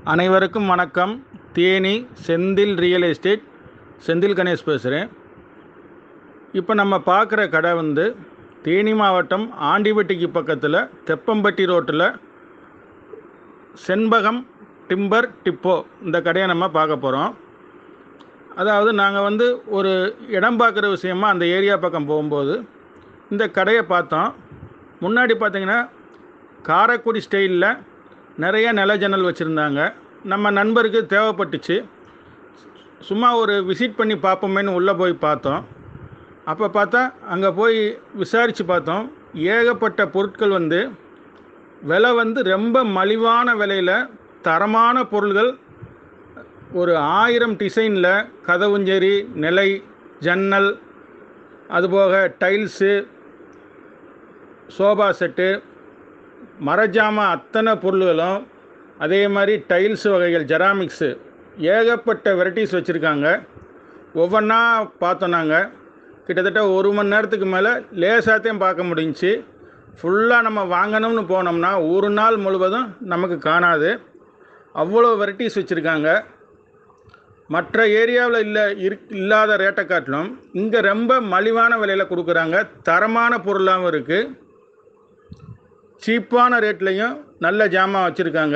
அனைவருக்கும் வணக்கம் Theni Senthil real estate Senthil Ganesh பேசுகிறேன் இப்போ நம்ம பார்க்குற கடை வந்து தேனி மாவட்டம் ஆண்டிபட்டிக்கு பக்கத்தில் தெப்பம்பட்டி ரோட்டில் செண்பகம் டிம்பர் டிப்போ இந்த கடையை நம்ம பார்க்க போகிறோம் அதாவது நாங்கள் வந்து ஒரு இடம் பார்க்குற விஷயமா அந்த ஏரியா பக்கம் போகும்போது இந்த கடையை பார்த்தோம் முன்னாடி பார்த்தீங்கன்னா காரைக்குடி ஸ்டைலில் நிறைய நில ஜன்னல் வச்சுருந்தாங்க நம்ம நண்பருக்கு தேவைப்பட்டுச்சு சும்மா ஒரு விசிட் பண்ணி பார்ப்போமேன்னு உள்ளே போய் பார்த்தோம் அப்போ பார்த்தா அங்கே போய் விசாரித்து பார்த்தோம் ஏகப்பட்ட பொருட்கள் வந்து விலை வந்து ரொம்ப மலிவான விலையில் தரமான பொருள்கள் ஒரு ஆயிரம் டிசைனில் கதவுஞ்சேரி நிலை ஜன்னல் அதுபோக டைல்ஸு சோபா செட்டு மரஜாமான் அத்தனை பொருள்களும் அதே மாதிரி டைல்ஸ் வகைகள் ஜெராமிக்ஸு ஏகப்பட்ட வெரைட்டிஸ் வச்சுருக்காங்க ஒவ்வொன்றா பார்த்தோம் நாங்கள் கிட்டத்தட்ட ஒரு மணி நேரத்துக்கு மேலே லேசாத்தையும் பார்க்க முடிஞ்சுச்சு ஃபுல்லாக நம்ம வாங்கணும்னு போனோம்னா ஒரு நாள் முழுவதும் நமக்கு காணாது அவ்வளோ வெரைட்டிஸ் வச்சுருக்காங்க மற்ற ஏரியாவில் இல்லை இருக் இல்லாத ரேட்டை காட்டிலும் இங்கே ரொம்ப மலிவான விலையில் கொடுக்குறாங்க தரமான பொருளாகவும் இருக்குது சீப்பான ரேட்லேயும் நல்ல ஜாமான் வச்சுருக்காங்க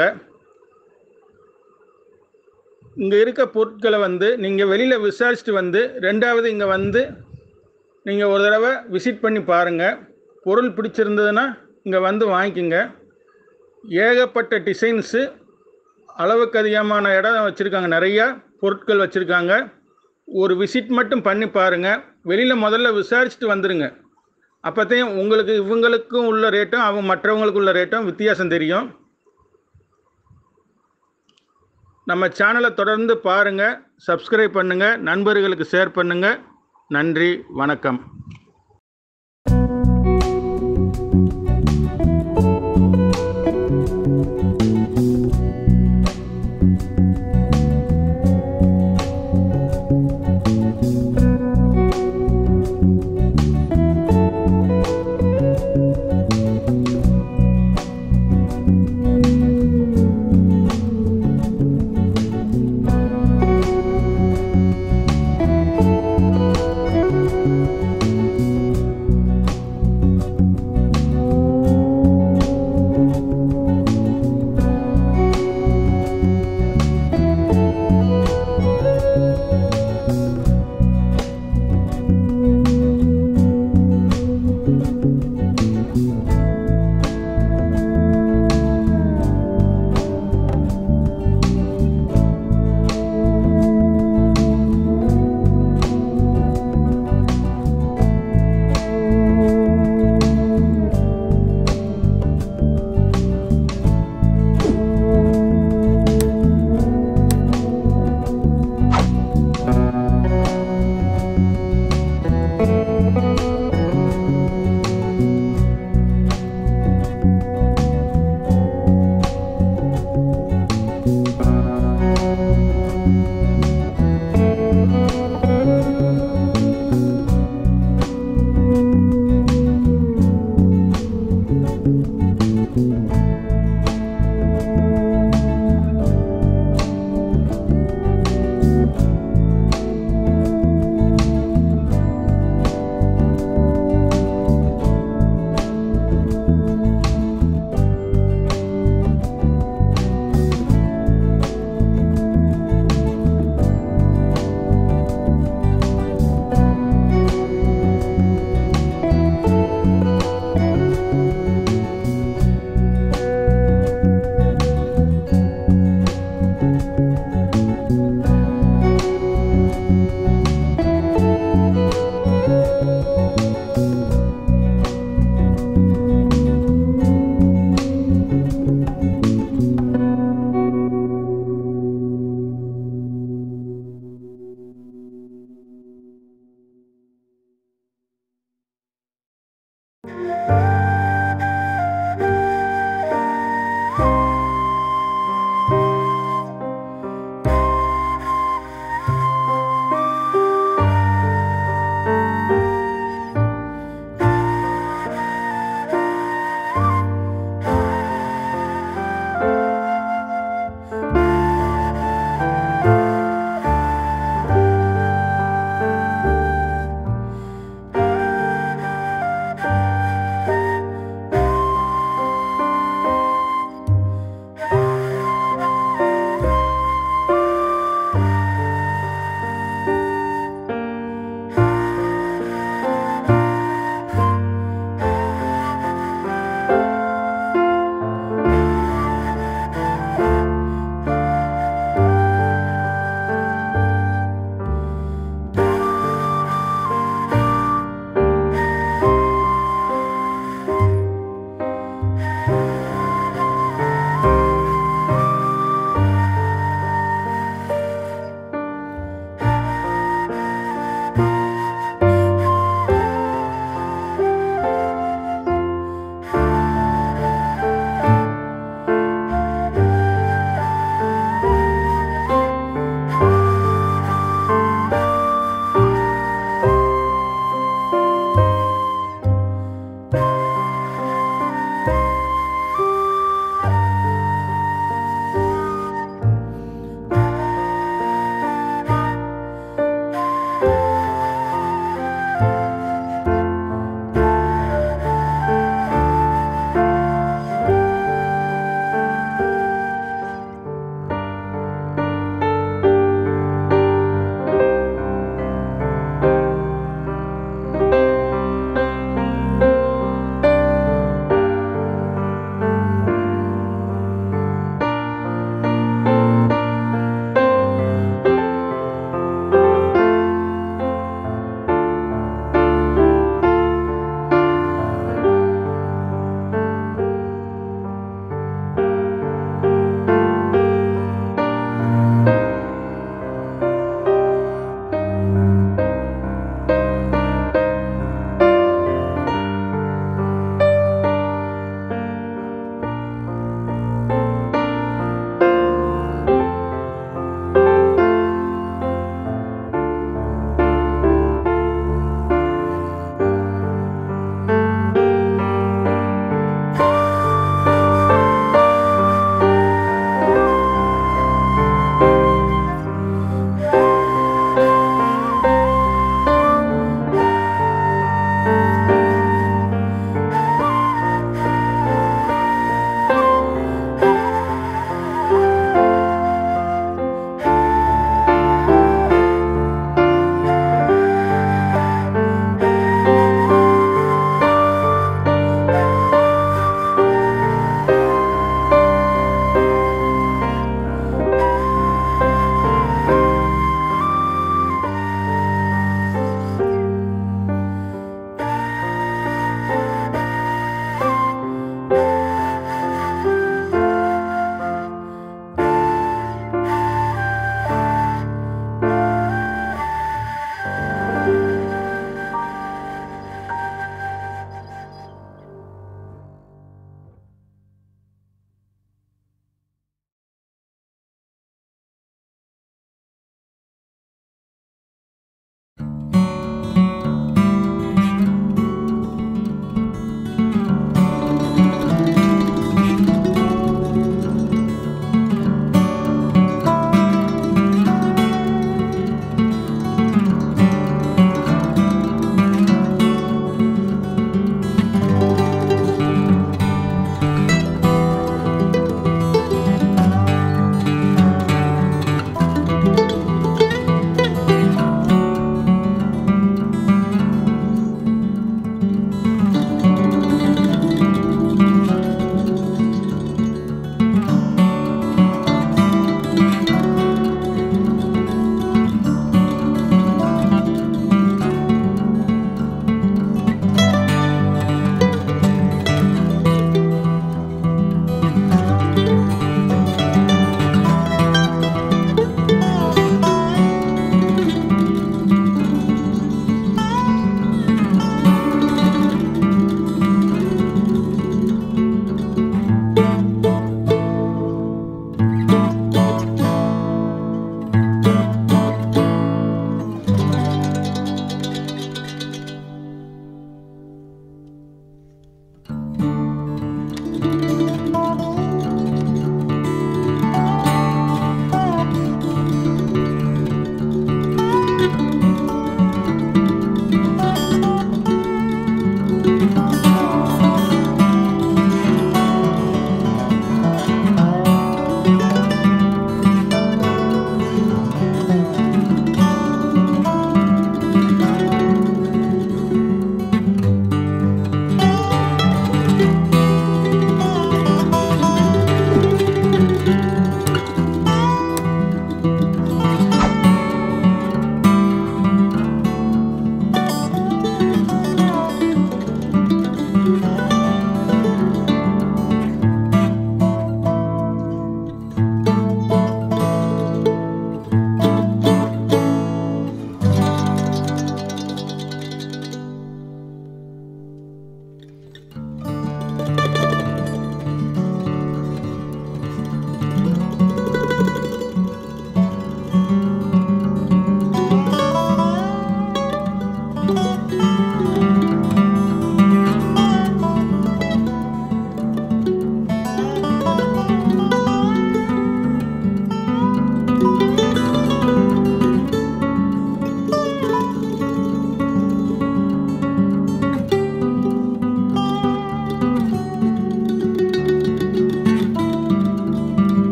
இங்கே இருக்க பொருட்களை வந்து நீங்கள் வெளியில் விசாரிச்சுட்டு வந்து ரெண்டாவது இங்கே வந்து நீங்கள் ஒரு தடவை விசிட் பண்ணி பாருங்கள் பொருள் பிடிச்சிருந்ததுன்னா இங்கே வந்து வாங்கிக்கோங்க ஏகப்பட்ட டிசைன்ஸு அளவுக்கு அதிகமான இடம் வச்சுருக்காங்க நிறையா பொருட்கள் வச்சுருக்காங்க ஒரு விசிட் மட்டும் பண்ணி பாருங்கள் வெளியில் முதல்ல விசாரிச்சுட்டு வந்துடுங்க அப்போத்தையும் உங்களுக்கு இவங்களுக்கும் உள்ள ரேட்டும் அவங்க மற்றவங்களுக்கு உள்ள ரேட்டும் வித்தியாசம் தெரியும் நம்ம சேனலை தொடர்ந்து பாருங்கள் சப்ஸ்கிரைப் பண்ணுங்கள் நண்பர்களுக்கு ஷேர் பண்ணுங்கள் நன்றி வணக்கம்